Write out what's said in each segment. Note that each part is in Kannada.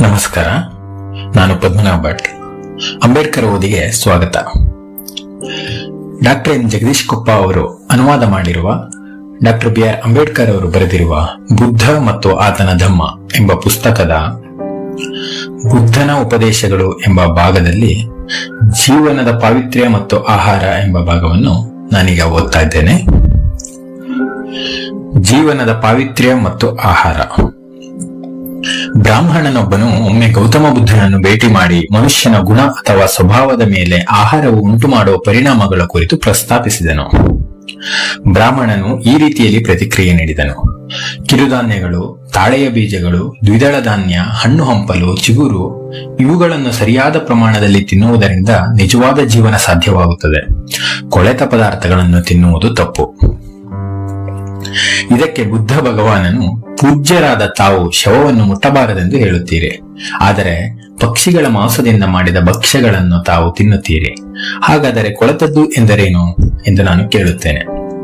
ನಮಸ್ಕಾರ ನಾನು ಪದ್ಮನಾಭ್ ಭಟ್ ಅಂಬೇಡ್ಕರ್ ಓದಿಗೆ ಸ್ವಾಗತ ಡಾಕ್ಟರ್ ಎನ್ ಜಗದೀಶ್ ಕೊಪ್ಪ ಅವರು ಅನುವಾದ ಮಾಡಿರುವ ಡಾಕ್ಟರ್ ಬಿ ಆರ್ ಅಂಬೇಡ್ಕರ್ ಅವರು ಬರೆದಿರುವ ಬುದ್ಧ ಮತ್ತು ಆತನ ಧಮ್ಮ ಎಂಬ ಪುಸ್ತಕದ ಬುದ್ಧನ ಉಪದೇಶಗಳು ಎಂಬ ಭಾಗದಲ್ಲಿ ಜೀವನದ ಪಾವಿತ್ರ್ಯ ಮತ್ತು ಆಹಾರ ಎಂಬ ಭಾಗವನ್ನು ನಾನೀಗ ಓದ್ತಾ ಇದ್ದೇನೆ ಜೀವನದ ಪಾವಿತ್ರ್ಯ ಮತ್ತು ಆಹಾರ ಬ್ರಾಹ್ಮಣನೊಬ್ಬನು ಒಮ್ಮೆ ಗೌತಮ ಬುದ್ಧನನ್ನು ಭೇಟಿ ಮಾಡಿ ಮನುಷ್ಯನ ಗುಣ ಅಥವಾ ಸ್ವಭಾವದ ಮೇಲೆ ಆಹಾರವು ಉಂಟು ಮಾಡುವ ಪರಿಣಾಮಗಳ ಕುರಿತು ಪ್ರಸ್ತಾಪಿಸಿದನು ಬ್ರಾಹ್ಮಣನು ಈ ರೀತಿಯಲ್ಲಿ ಪ್ರತಿಕ್ರಿಯೆ ನೀಡಿದನು ಕಿರುಧಾನ್ಯಗಳು ತಾಳೆಯ ಬೀಜಗಳು ದ್ವಿದಳ ಧಾನ್ಯ ಹಣ್ಣು ಹಂಪಲು ಚಿಗುರು ಇವುಗಳನ್ನು ಸರಿಯಾದ ಪ್ರಮಾಣದಲ್ಲಿ ತಿನ್ನುವುದರಿಂದ ನಿಜವಾದ ಜೀವನ ಸಾಧ್ಯವಾಗುತ್ತದೆ ಕೊಳೆತ ಪದಾರ್ಥಗಳನ್ನು ತಿನ್ನುವುದು ತಪ್ಪು ಇದಕ್ಕೆ ಬುದ್ಧ ಭಗವಾನನು ಪೂಜ್ಯರಾದ ತಾವು ಶವವನ್ನು ಮುಟ್ಟಬಾರದೆಂದು ಹೇಳುತ್ತೀರಿ ಆದರೆ ಪಕ್ಷಿಗಳ ಮಾಂಸದಿಂದ ಮಾಡಿದ ಭಕ್ಷ್ಯಗಳನ್ನು ತಾವು ತಿನ್ನುತ್ತೀರಿ ಹಾಗಾದರೆ ಕೊಳೆತದ್ದು ಎಂದರೇನು ಎಂದು ನಾನು ಕೇಳುತ್ತೇನೆ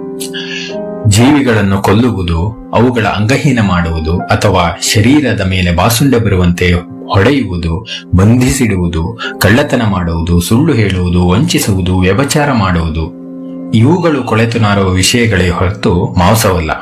ಜೀವಿಗಳನ್ನು ಕೊಲ್ಲುವುದು ಅವುಗಳ ಅಂಗಹೀನ ಮಾಡುವುದು ಅಥವಾ ಶರೀರದ ಮೇಲೆ ಬಾಸುಂಡೆ ಬರುವಂತೆ ಹೊಡೆಯುವುದು ಬಂಧಿಸಿಡುವುದು ಕಳ್ಳತನ ಮಾಡುವುದು ಸುಳ್ಳು ಹೇಳುವುದು ವಂಚಿಸುವುದು ವ್ಯಭಚಾರ ಮಾಡುವುದು ಇವುಗಳು ಕೊಳೆತು ನಾರುವ ವಿಷಯಗಳೇ ಹೊರತು ಮಾಂಸವಲ್ಲ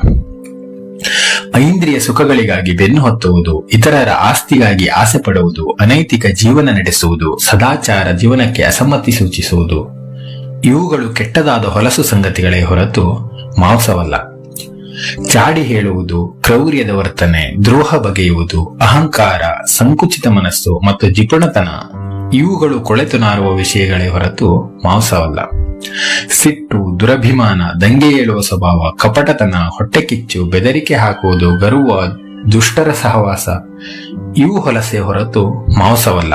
ಐಂದ್ರಿಯ ಸುಖಗಳಿಗಾಗಿ ಬೆನ್ನು ಹೊತ್ತುವುದು ಇತರರ ಆಸ್ತಿಗಾಗಿ ಆಸೆ ಪಡುವುದು ಅನೈತಿಕ ಜೀವನ ನಡೆಸುವುದು ಸದಾಚಾರ ಜೀವನಕ್ಕೆ ಅಸಮ್ಮತಿ ಸೂಚಿಸುವುದು ಇವುಗಳು ಕೆಟ್ಟದಾದ ಹೊಲಸು ಸಂಗತಿಗಳೇ ಹೊರತು ಮಾಂಸವಲ್ಲ ಚಾಡಿ ಹೇಳುವುದು ಕ್ರೌರ್ಯದ ವರ್ತನೆ ದ್ರೋಹ ಬಗೆಯುವುದು ಅಹಂಕಾರ ಸಂಕುಚಿತ ಮನಸ್ಸು ಮತ್ತು ಜಿಪುಣತನ ಇವುಗಳು ಕೊಳೆತು ನಾರುವ ವಿಷಯಗಳೇ ಹೊರತು ಮಾಂಸವಲ್ಲ ಸಿಟ್ಟು ದುರಭಿಮಾನ ದಂಗೆ ಏಳುವ ಸ್ವಭಾವ ಕಪಟತನ ಹೊಟ್ಟೆಕಿಚ್ಚು ಬೆದರಿಕೆ ಹಾಕುವುದು ಗರ್ವ ದುಷ್ಟರ ಸಹವಾಸ ಇವು ಹೊಲಸೆ ಹೊರತು ಮಾಂಸವಲ್ಲ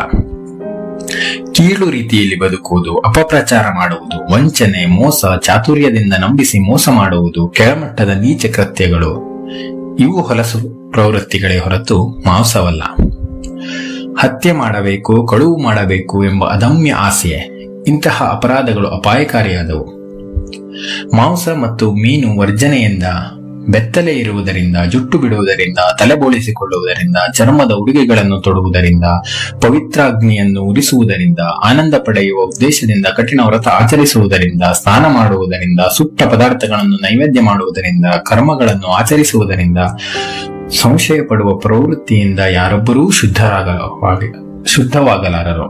ಕೀಳು ರೀತಿಯಲ್ಲಿ ಬದುಕುವುದು ಅಪಪ್ರಚಾರ ಮಾಡುವುದು ವಂಚನೆ ಮೋಸ ಚಾತುರ್ಯದಿಂದ ನಂಬಿಸಿ ಮೋಸ ಮಾಡುವುದು ಕೆಳಮಟ್ಟದ ನೀಚ ಕೃತ್ಯಗಳು ಇವು ಹೊಲಸು ಪ್ರವೃತ್ತಿಗಳೇ ಹೊರತು ಮಾಂಸವಲ್ಲ ಹತ್ಯೆ ಮಾಡಬೇಕು ಕಳುವು ಮಾಡಬೇಕು ಎಂಬ ಅದಮ್ಯ ಆಸೆ ಇಂತಹ ಅಪರಾಧಗಳು ಅಪಾಯಕಾರಿಯಾದವು ಮಾಂಸ ಮತ್ತು ಮೀನು ವರ್ಜನೆಯಿಂದ ಬೆತ್ತಲೆ ಇರುವುದರಿಂದ ಜುಟ್ಟು ಬಿಡುವುದರಿಂದ ತಲೆಬೋಳಿಸಿಕೊಳ್ಳುವುದರಿಂದ ಚರ್ಮದ ಉಡುಗೆಗಳನ್ನು ತೊಡುವುದರಿಂದ ಪವಿತ್ರಾಗ್ನಿಯನ್ನು ಉರಿಸುವುದರಿಂದ ಆನಂದ ಪಡೆಯುವ ಉದ್ದೇಶದಿಂದ ಕಠಿಣ ವ್ರತ ಆಚರಿಸುವುದರಿಂದ ಸ್ನಾನ ಮಾಡುವುದರಿಂದ ಸುಟ್ಟ ಪದಾರ್ಥಗಳನ್ನು ನೈವೇದ್ಯ ಮಾಡುವುದರಿಂದ ಕರ್ಮಗಳನ್ನು ಆಚರಿಸುವುದರಿಂದ ಸಂಶಯ ಪಡುವ ಪ್ರವೃತ್ತಿಯಿಂದ ಯಾರೊಬ್ಬರೂ ಶುದ್ಧರಾಗ ಶುದ್ಧವಾಗಲಾರರು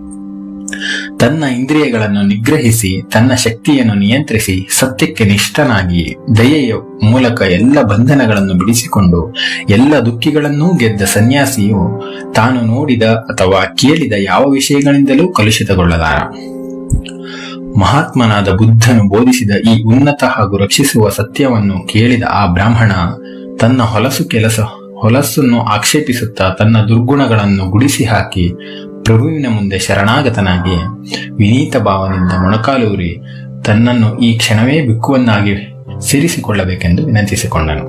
ತನ್ನ ಇಂದ್ರಿಯಗಳನ್ನು ನಿಗ್ರಹಿಸಿ ತನ್ನ ಶಕ್ತಿಯನ್ನು ನಿಯಂತ್ರಿಸಿ ಸತ್ಯಕ್ಕೆ ನಿಷ್ಠನಾಗಿ ದಯೆಯ ಮೂಲಕ ಎಲ್ಲ ಬಂಧನಗಳನ್ನು ಬಿಡಿಸಿಕೊಂಡು ಎಲ್ಲ ದುಃಖಿಗಳನ್ನೂ ಗೆದ್ದ ಸನ್ಯಾಸಿಯು ತಾನು ನೋಡಿದ ಅಥವಾ ಕೇಳಿದ ಯಾವ ವಿಷಯಗಳಿಂದಲೂ ಕಲುಷಿತಗೊಳ್ಳಲಾರ ಮಹಾತ್ಮನಾದ ಬುದ್ಧನು ಬೋಧಿಸಿದ ಈ ಉನ್ನತ ಹಾಗೂ ರಕ್ಷಿಸುವ ಸತ್ಯವನ್ನು ಕೇಳಿದ ಆ ಬ್ರಾಹ್ಮಣ ತನ್ನ ಹೊಲಸು ಕೆಲಸ ಹೊಲಸನ್ನು ಆಕ್ಷೇಪಿಸುತ್ತಾ ತನ್ನ ದುರ್ಗುಣಗಳನ್ನು ಗುಡಿಸಿ ಹಾಕಿ ಪ್ರಭುವಿನ ಮುಂದೆ ಶರಣಾಗತನಾಗಿ ವಿನೀತ ಭಾವನಿಂದ ಮೊಣಕಾಲೂರಿ ತನ್ನನ್ನು ಈ ಕ್ಷಣವೇ ಬಿಕ್ಕುವನ್ನಾಗಿ ಸೇರಿಸಿಕೊಳ್ಳಬೇಕೆಂದು ವಿನಂತಿಸಿಕೊಂಡನು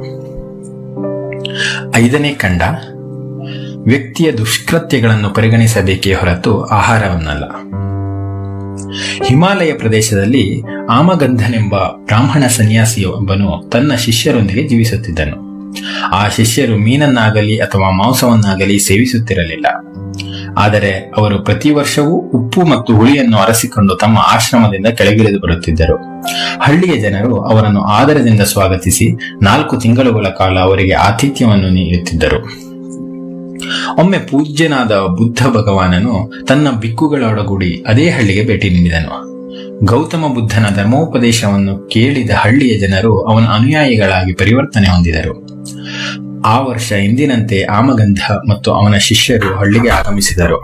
ಐದನೇ ಕಂಡ ವ್ಯಕ್ತಿಯ ದುಷ್ಕೃತ್ಯಗಳನ್ನು ಪರಿಗಣಿಸಬೇಕೇ ಹೊರತು ಆಹಾರವನ್ನಲ್ಲ ಹಿಮಾಲಯ ಪ್ರದೇಶದಲ್ಲಿ ಆಮಗಂಧನೆಂಬ ಬ್ರಾಹ್ಮಣ ಸನ್ಯಾಸಿಯೊಬ್ಬನು ತನ್ನ ಶಿಷ್ಯರೊಂದಿಗೆ ಜೀವಿಸುತ್ತಿದ್ದನು ಆ ಶಿಷ್ಯರು ಮೀನನ್ನಾಗಲಿ ಅಥವಾ ಮಾಂಸವನ್ನಾಗಲಿ ಸೇವಿಸುತ್ತಿರಲಿಲ್ಲ ಆದರೆ ಅವರು ಪ್ರತಿ ವರ್ಷವೂ ಉಪ್ಪು ಮತ್ತು ಹುಳಿಯನ್ನು ಅರಸಿಕೊಂಡು ತಮ್ಮ ಆಶ್ರಮದಿಂದ ಕೆಳಗಿಳಿದು ಬರುತ್ತಿದ್ದರು ಹಳ್ಳಿಯ ಜನರು ಅವರನ್ನು ಆದರದಿಂದ ಸ್ವಾಗತಿಸಿ ನಾಲ್ಕು ತಿಂಗಳುಗಳ ಕಾಲ ಅವರಿಗೆ ಆತಿಥ್ಯವನ್ನು ನೀಡುತ್ತಿದ್ದರು ಒಮ್ಮೆ ಪೂಜ್ಯನಾದ ಬುದ್ಧ ಭಗವಾನನು ತನ್ನ ಬಿಕ್ಕುಗಳೊಡಗೂಡಿ ಅದೇ ಹಳ್ಳಿಗೆ ಭೇಟಿ ನೀಡಿದನು ಗೌತಮ ಬುದ್ಧನ ಧರ್ಮೋಪದೇಶವನ್ನು ಕೇಳಿದ ಹಳ್ಳಿಯ ಜನರು ಅವನ ಅನುಯಾಯಿಗಳಾಗಿ ಪರಿವರ್ತನೆ ಹೊಂದಿದರು ಆ ವರ್ಷ ಎಂದಿನಂತೆ ಆಮಗಂಧ ಮತ್ತು ಅವನ ಶಿಷ್ಯರು ಹಳ್ಳಿಗೆ ಆಗಮಿಸಿದರು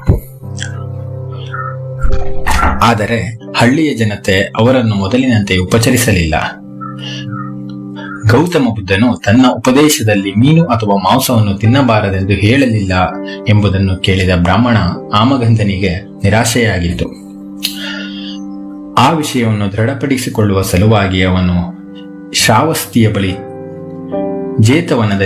ಆದರೆ ಹಳ್ಳಿಯ ಜನತೆ ಅವರನ್ನು ಮೊದಲಿನಂತೆ ಉಪಚರಿಸಲಿಲ್ಲ ಗೌತಮ ಬುದ್ಧನು ತನ್ನ ಉಪದೇಶದಲ್ಲಿ ಮೀನು ಅಥವಾ ಮಾಂಸವನ್ನು ತಿನ್ನಬಾರದೆಂದು ಹೇಳಲಿಲ್ಲ ಎಂಬುದನ್ನು ಕೇಳಿದ ಬ್ರಾಹ್ಮಣ ಆಮಗಂಧನಿಗೆ ನಿರಾಶೆಯಾಗಿತ್ತು ಆ ವಿಷಯವನ್ನು ದೃಢಪಡಿಸಿಕೊಳ್ಳುವ ಸಲುವಾಗಿ ಅವನು ಶ್ರಾವಸ್ತಿಯ ಬಳಿ ಜೇತವನದಲ್ಲಿ